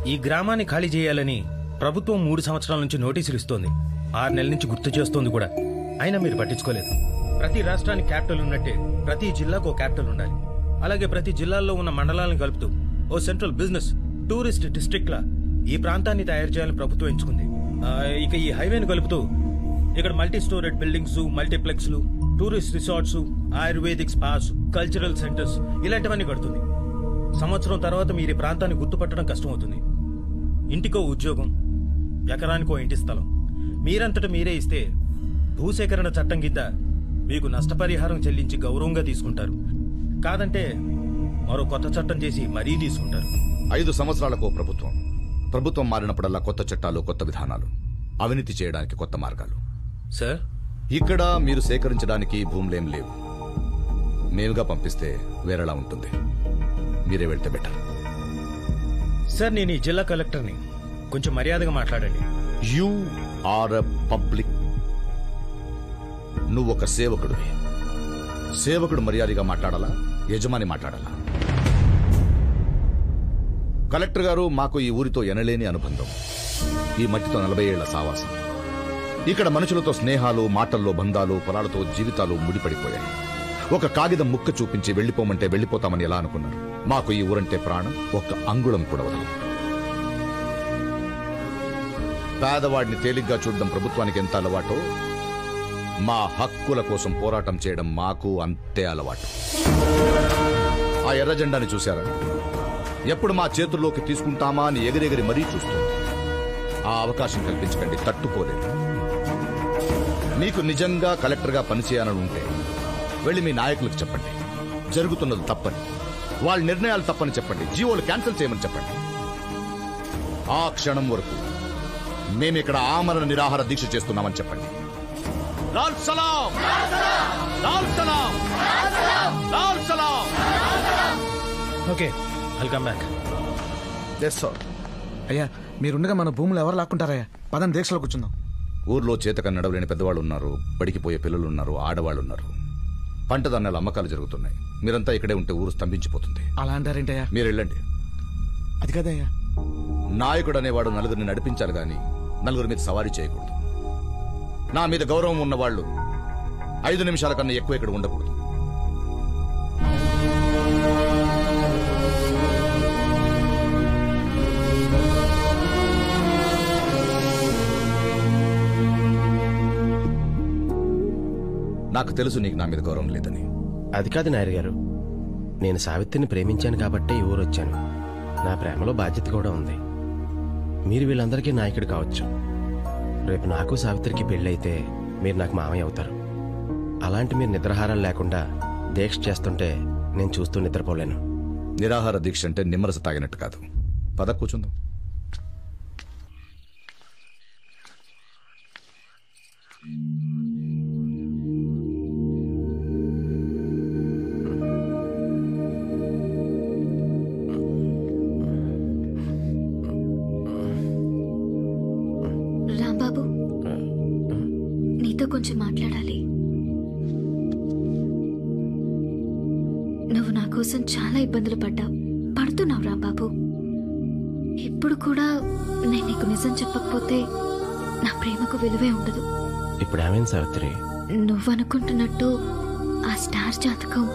ఈ గ్రామాన్ని ఖాళీ చేయాలని ప్రభుత్వం మూడు సంవత్సరాల నుంచి నోటీసులు ఇస్తోంది ఆరు నెలల నుంచి గుర్తు చేస్తోంది కూడా అయినా మీరు పట్టించుకోలేదు ప్రతి రాష్ట్రానికి క్యాపిటల్ ఉన్నట్టే ప్రతి జిల్లాకు ఓ క్యాపిటల్ ఉండాలి అలాగే ప్రతి జిల్లాల్లో ఉన్న మండలాలను కలుపుతూ ఓ సెంట్రల్ బిజినెస్ టూరిస్ట్ డిస్ట్రిక్ట్ లా ఈ ప్రాంతాన్ని తయారు చేయాలని ప్రభుత్వం ఎంచుకుంది ఆ, ఇక ఈ హైవేను కలుపుతూ ఇక్కడ మల్టీ స్టోరేడ్ బిల్డింగ్స్ మల్టీప్లెక్స్లు tourist resorts ayurvedic spas cultural centres ఇలాంటివన్నీ కడుతుంది సంవత్సరం తర్వాత మీరు ఈ ప్రాంతాన్ని గుర్తుపట్టడం కష్టమవుతుంది ఇంటికో ఉద్యోగం ఎకరానికో ఇంటి స్థలం మీరంతట మీరే ఇస్తే భూసేకరణ చట్టం కింద మీకు నష్టపరిహారం చెల్లించి గౌరవంగా తీసుకుంటారు కాదంటే మరో కొత్త చట్టం చేసి మరీ తీసుకుంటారు ఐదు సంవత్సరాలకు ప్రభుత్వం ప్రభుత్వం మారినప్పుడల్లా కొత్త చట్టాలు కొత్త విధానాలు అవినీతి చేయడానికి కొత్త మార్గాలు సార్ ఇక్కడ మీరు సేకరించడానికి భూములేం లేవు మేముగా పంపిస్తే వేరేలా ఉంటుంది మీరే వెళ్తే బెటర్ సార్ నేను ఈ జిల్లా కలెక్టర్ని కొంచెం మర్యాదగా మాట్లాడండి యు ఆర్ ఎ పబ్లిక్ నువ్వు ఒక సేవకుడివి సేవకుడు మర్యాదగా మాట్లాడాలా యజమాని మాట్లాడాలా కలెక్టర్ గారు మాకు ఈ ఊరితో ఎనలేని అనుబంధం ఈ మట్టితో నలభై ఏళ్ల సావాసం ఇక్కడ మనుషులతో స్నేహాలు మాటల్లో బంధాలు పొలాలతో జీవితాలు ముడిపడిపోయాయి ఒక కాగితం ముక్క చూపించి వెళ్ళిపోమంటే వెళ్ళిపోతామని ఎలా అనుకున్నారు మాకు ఈ ఊరంటే ప్రాణం ఒక్క అంగుళం కూడా వదలదు పేదవాడిని తేలిగ్గా చూడడం ప్రభుత్వానికి ఎంత అలవాటో మా హక్కుల కోసం పోరాటం చేయడం మాకు అంతే అలవాటు ఆ ఎర్ర జెండాని చూశారా ఎప్పుడు మా చేతుల్లోకి తీసుకుంటామా అని ఎగిరెగిరి మరీ చూస్తుంది ఆ అవకాశం కల్పించకండి తట్టుకోలేదు మీకు నిజంగా కలెక్టర్గా పనిచేయాలని ఉంటే వెళ్ళి మీ నాయకులకు చెప్పండి జరుగుతున్నది తప్పని వాళ్ళ నిర్ణయాలు తప్పని చెప్పండి జీవోలు క్యాన్సిల్ చేయమని చెప్పండి ఆ క్షణం వరకు మేమిక్కడ ఆమరణ నిరాహార దీక్ష చేస్తున్నామని చెప్పండి లాల్ సలాం లాల్ సలాం లాల్ సలాం okay welcome back yes sir అయ్యా మీరుండగా మన భూములు ఎవరు లాక్కుంటారయ్యా పదం దీక్షలో కూర్చుందాం ఊర్లో చేతక నడవలేని పెద్దవాళ్ళు ఉన్నారు బడికి పోయే పిల్లలు ఉన్నారు ఆడవాళ్ళు ఉన్నారు పంట ధాన్యాల అమ్మకాలు జరుగుతున్నాయి మీరంతా ఇక్కడే ఉంటే ఊరు స్తంభించిపోతుంది అలా అంటారేంటయ్యా మీరు వెళ్ళండి అది కదయ్యా నాయకుడు అనేవాడు నలుగురిని నడిపించాలి గాని నలుగురి మీద సవారీ చేయకూడదు నా మీద గౌరవం ఉన్నవాళ్ళు ఐదు నిమిషాల కన్నా ఎక్కువ ఇక్కడ ఉండకూడదు నాకు తెలుసు నీకు నా మీద గౌరవం లేదని అది కాదు నాయర్ గారు నేను సావిత్రిని ప్రేమించాను కాబట్టే ఈ ఊరు వచ్చాను నా ప్రేమలో బాధ్యత కూడా ఉంది మీరు వీళ్ళందరికీ నాయకుడు కావచ్చు రేపు నాకు సావిత్రికి పెళ్ళైతే మీరు నాకు మామయ్య అవుతారు అలాంటి మీరు నిద్రాహారం లేకుండా దీక్ష చేస్తుంటే నేను చూస్తూ నిద్రపోలేను నిరాహార దీక్ష అంటే నిమ్మరస తాగినట్టు కాదు పద కూర్చుందాం రాంబాబు నీతో కొంచెం మాట్లాడాలి నువ్వు నా కోసం చాలా ఇబ్బందులు పడ్డావు పడుతున్నావు రాంబాబు ఇప్పుడు కూడా నేను నీకు నిజం చెప్పకపోతే నా ప్రేమకు విలువే ఉండదు ఇప్పుడు ఏమైంది సావిత్రి నువ్వు అనుకుంటున్నట్టు ఆ స్టార్ జాతకం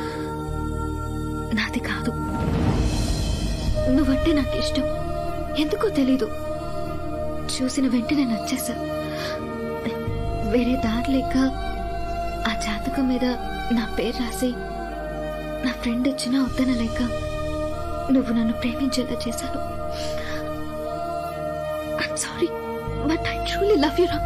నాది కాదు నువ్వంటే నాకు ఇష్టం ఎందుకో తెలీదు చూసిన వెంటనే నచ్చేసా వేరే దారి లేక ఆ జాతకం మీద నా పేరు రాసి నా ఫ్రెండ్ ఇచ్చిన వద్దనలేక నువ్వు నన్ను ప్రేమించేలా చేశాను sorry but I truly love you రా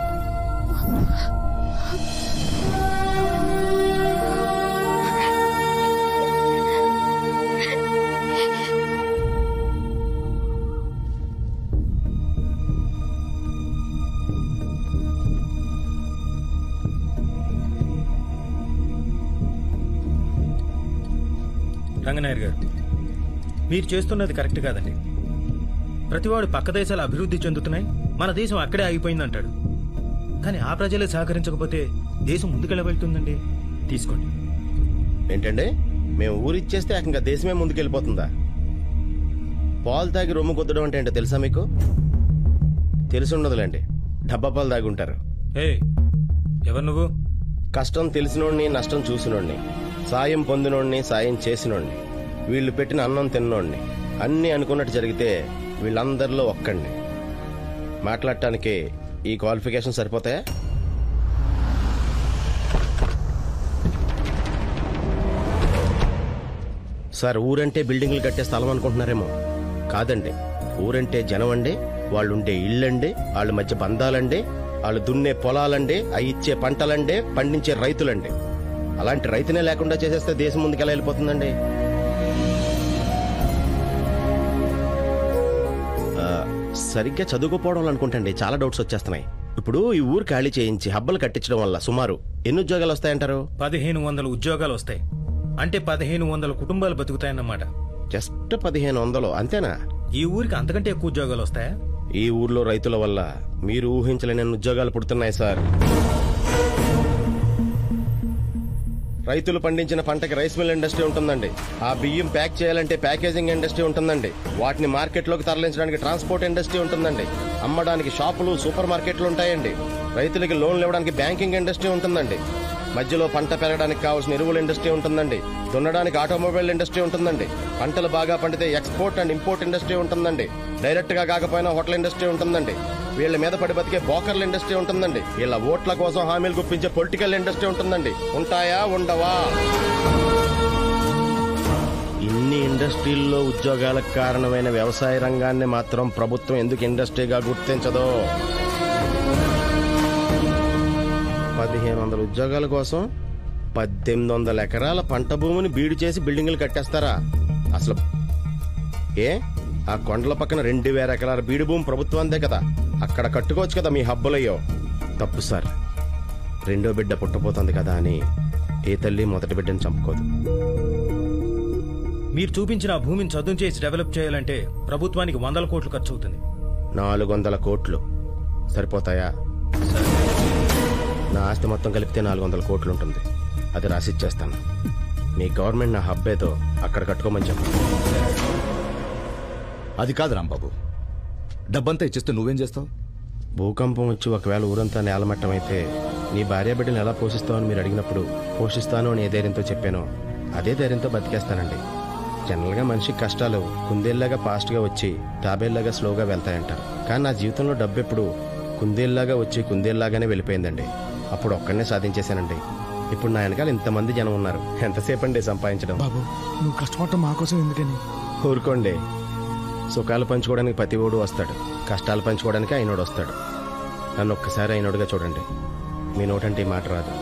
రంగనాయర్ గారు మీరు చేస్తున్నది కరెక్ట్ కాదండి ప్రతివాడు పక్క దేశాలు అభివృద్ధి చెందుతున్నాయి మన దేశం అక్కడే ఆగిపోయిందంటాడు కానీ ఆ ప్రజలే సహకరించకపోతే దేశం ముందుకెళ్ళ వెళ్తుందండి తీసుకోండి ఏంటండి మేము ఊరిచ్చేస్తే ఏకంగా దేశమే ముందుకెళ్ళిపోతుందా పాలు తాగి రొమ్ము కుద్దడం అంటే ఏంటో తెలుసా మీకు తెలిసి ఉండదులేండి డబ్బా పాలు తాగి ఉంటారు ఏ ఎవరు నువ్వు కష్టం తెలిసినోడిని నష్టం చూసినోడిని సాయం పొందినోడిని సాయం చేసినోడిని వీళ్ళు పెట్టిన అన్నం తిన్నోడిని అన్నీ అనుకున్నట్టు జరిగితే వీళ్ళందరిలో ఒక్కడిని మాట్లాడటానికి ఈ క్వాలిఫికేషన్ సరిపోతాయా సార్ ఊరంటే బిల్డింగ్లు కట్టే స్థలం అనుకుంటున్నారేమో కాదండి ఊరంటే జనం అండి వాళ్ళు ఉండే ఇళ్ళండి వాళ్ళ మధ్య బంధాలండి వాళ్ళు దున్నే పొలాలండి అవి ఇచ్చే పంటలండి పండించే రైతులండి అలాంటి రైతునే లేకుండా చేసేస్తే దేశం ముందుకెలా వెళ్ళిపోతుందండి ఆ, సరిగ్గా చదువుకోపోవడం అనుకుంటండి చాలా డౌట్స్ వచ్చేస్తున్నాయి ఇప్పుడు ఈ ఊరు ఖాళీ చేయించి హబ్బలు కట్టించడం వల్ల సుమారు ఎన్ని ఉద్యోగాలు వస్తాయంటారు పదిహేను వందల ఉద్యోగాలు వస్తాయి అంటే పదిహేను వందల కుటుంబాలు బతుకుతాయన్నమాట జస్ట్ పదిహేను వందలు అంతేనా ఈ ఊరికి అంతకంటే ఎక్కువ ఉద్యోగాలు వస్తాయా ఈ ఊర్లో రైతుల వల్ల మీరు ఊహించలేని ఉద్యోగాలు పుడుతున్నాయి సార్ రైతులు పండించిన పంటకి రైస్ మిల్ ఇండస్ట్రీ ఉంటుందండి ఆ బియ్యం ప్యాక్ చేయాలంటే ప్యాకేజింగ్ ఇండస్ట్రీ ఉంటుందండి వాటిని మార్కెట్లోకి తరలించడానికి ట్రాన్స్పోర్ట్ ఇండస్ట్రీ ఉంటుందండి అమ్మడానికి షాపులు సూపర్ మార్కెట్లు ఉంటాయండి రైతులకి లోన్లు ఇవ్వడానికి బ్యాంకింగ్ ఇండస్ట్రీ ఉంటుందండి మధ్యలో పంట పెరగడానికి కావాల్సిన ఎరువుల ఇండస్ట్రీ ఉంటుందండి దున్నడానికి ఆటోమొబైల్ ఇండస్ట్రీ ఉంటుందండి పంటలు బాగా పండితే ఎక్స్పోర్ట్ అండ్ ఇంపోర్ట్ ఇండస్ట్రీ ఉంటుందండి డైరెక్ట్ గా కాకపోయినా హోటల్ ఇండస్ట్రీ ఉంటుందండి వీళ్ళ మీద పడి బతికే బోకర్ల ఇండస్ట్రీ ఉంటుందండి వీళ్ళ ఓట్ల కోసం హామీలు గుప్పించే పొలిటికల్ ఇండస్ట్రీ ఉంటుందండి ఉంటాయా ఉండవా ఇన్ని ఇండస్ట్రీల్లో ఉద్యోగాలకు కారణమైన వ్యవసాయ రంగాన్ని మాత్రం ప్రభుత్వం ఎందుకు ఇండస్ట్రీగా గుర్తించదో పదిహేను వందల ఉద్యోగాల కోసం పద్దెనిమిది వందల ఎకరాల పంట భూమిని బీడు చేసి బిల్డింగులు కట్టేస్తారా అసలు ఏ ఆ కొండల పక్కన రెండు వేల ఎకరాల బీడు భూమి ప్రభుత్వందే కదా అక్కడ కట్టుకోవచ్చు కదా మీ హబ్బులయ్యో తప్పు సార్ రెండో బిడ్డ పుట్టబోతుంది కదా అని ఏ తల్లి మొదటి బిడ్డని చంపుకోదు మీరు చూపించిన ఆ భూమిని చదును చేసి డెవలప్ చేయాలంటే ప్రభుత్వానికి వందల కోట్లు ఖర్చు అవుతుంది నాలుగు వందల కోట్లు సరిపోతాయా నా ఆస్తి మొత్తం కలిపితే నాలుగు వందల కోట్లు ఉంటుంది అది రాసిచ్చేస్తాను మీ గవర్నమెంట్ నా హబ్ ఏదో అక్కడ కట్టుకోమని చెప్పు అది కాదు రాంబాబు డబ్బంతా ఇచ్చేస్తే నువ్వేం చేస్తావు భూకంపం వచ్చి ఒకవేళ ఊరంతా నేలమట్టం అయితే నీ భార్య బిడ్డను ఎలా పోషిస్తావని మీరు అడిగినప్పుడు పోషిస్తాను అని ఏ ధైర్యంతో చెప్పానో అదే ధైర్యంతో బతికేస్తానండి జనరల్గా మనిషికి కష్టాలు కుందేల్లాగా ఫాస్ట్గా వచ్చి తాబేల్లాగా స్లోగా వెళ్తాయంటారు కానీ నా జీవితంలో డబ్బు ఎప్పుడు కుందేల్లాగా వచ్చి కుందేల్లాగానే వెళ్ళిపోయిందండి అప్పుడు ఒక్కడనే సాధించేశానండి ఇప్పుడు నా వెనకాల ఇంతమంది జనం ఉన్నారు ఎంతసేపు అండి సంపాదించడం బాబు నువ్వు కష్టపడటం మా కోసం ఎందుకని ఊరుకోండి సుఖాలు పంచుకోవడానికి ప్రతివాడు వస్తాడు కష్టాలు పంచుకోవడానికి అయినోడు వస్తాడు నన్ను ఒక్కసారి అయినోడుగా చూడండి మీ నోటంటే ఈ మాట రాదు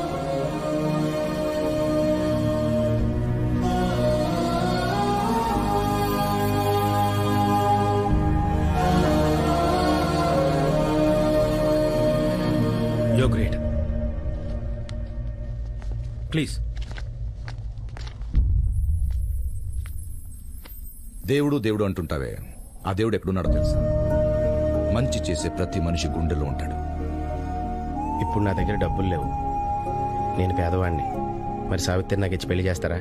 యో గ్రేట్ ప్లీజ్ దేవుడు దేవుడు అంటుంటావే ఆ దేవుడు ఎక్కడున్నాడో తెలుసా మంచి చేసే ప్రతి మనిషి గుండెలో ఉంటాడు ఇప్పుడు నా దగ్గర డబ్బులు లేవు నేను పేదవాడిని మరి సావిత్రి నాకు ఇచ్చి పెళ్లి చేస్తారా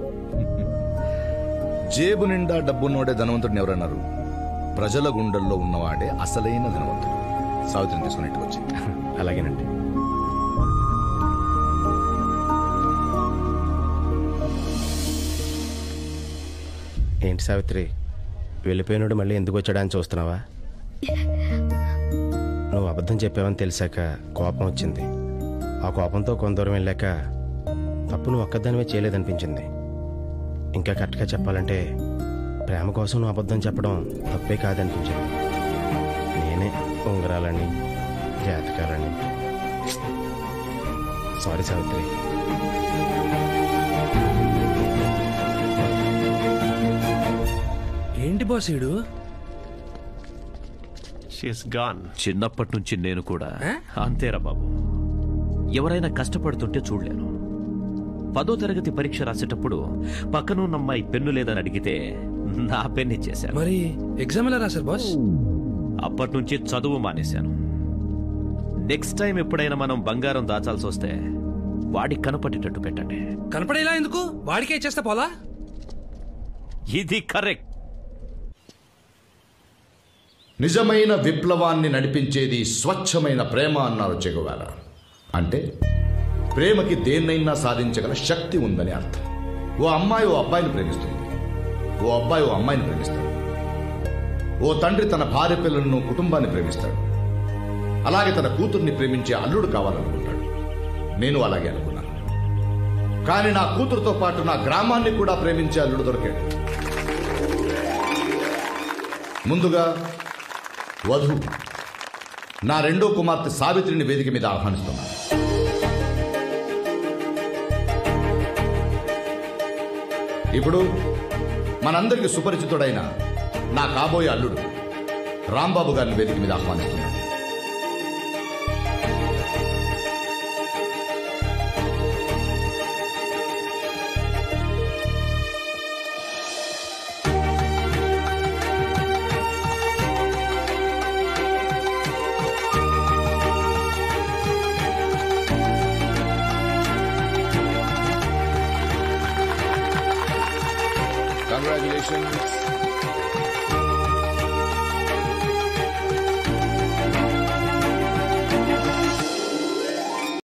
జేబు నిండా డబ్బున్నోడే ధనవంతుడిని ఎవరన్నారు ప్రజల గుండెల్లో ఉన్నవాడే అసలైన ధనవంతుడు సావిత్రిని తీసుకున్నట్టు వచ్చి అలాగేనండి ఏంటి సావిత్రి వెళ్ళిపోయినోడు మళ్ళీ ఎందుకు వచ్చాడా అని చూస్తున్నావా నువ్వు అబద్ధం చెప్పావని తెలిసాక కోపం వచ్చింది ఆ కోపంతో కొంత దూరం వెళ్ళాక తప్పు నువ్వు ఒక్కదానివే చేయలేదనిపించింది ఇంకా కరెక్ట్గా చెప్పాలంటే ప్రేమ కోసం నువ్వు అబద్ధం చెప్పడం తప్పే కాదనిపించింది నేనే ఉంగరాలని జాతకాలని సారీ సావిత్రి ఏంటి బాస్ ఈడు షీస్ గాన్ చిన్నప్పటి నుంచి నేను కూడా అంతేరా బాబు ఎవరైనా కష్టపడుతుంటే చూడలేను పదో తరగతి పరీక్ష రాసేటప్పుడు పక్కనున్న అమ్మాయి పెన్ను లేదని అడిగితే నా పెన్ను ఇచ్చేశాను మరి ఎగ్జామ్ ఎలా రాశారు బాస్ అప్పటి నుంచి చదువు మానేశాను నెక్స్ట్ టైం ఎప్పుడైనా మనం బంగారం దాచాల్సి వస్తే వాడికి కనపడేటట్టు పెట్టండి కనపడేలా ఎందుకు వాడికే ఇచ్చేస్తే పోలా ఇది కరెక్ట్ నిజమైన విప్లవాన్ని నడిపించేది స్వచ్ఛమైన ప్రేమ అన్నారు చెగువాల అంటే ప్రేమకి దేన్నైనా సాధించగల శక్తి ఉందని అర్థం ఓ అమ్మాయి ఓ అబ్బాయిని ప్రేమిస్తుంది ఓ అబ్బాయి ఓ అమ్మాయిని ప్రేమిస్తాడు ఓ తండ్రి తన భార్య పిల్లలను కుటుంబాన్ని ప్రేమిస్తాడు అలాగే తన కూతుర్ని ప్రేమించే అల్లుడు కావాలనుకుంటాడు నేను అలాగే అనుకున్నాను కానీ నా కూతురుతో పాటు నా గ్రామాన్ని కూడా ప్రేమించే అల్లుడు దొరికాడు ముందుగా వధు నా రెండో కుమార్తె సావిత్రిని వేదిక మీద ఆహ్వానిస్తున్నాను ఇప్పుడు మనందరికి సుపరిచితుడైన నా కాబోయే అల్లుడు రాంబాబు గారిని వేదిక మీద ఆహ్వానిస్తున్నాను కంగ్రాచులేషన్స్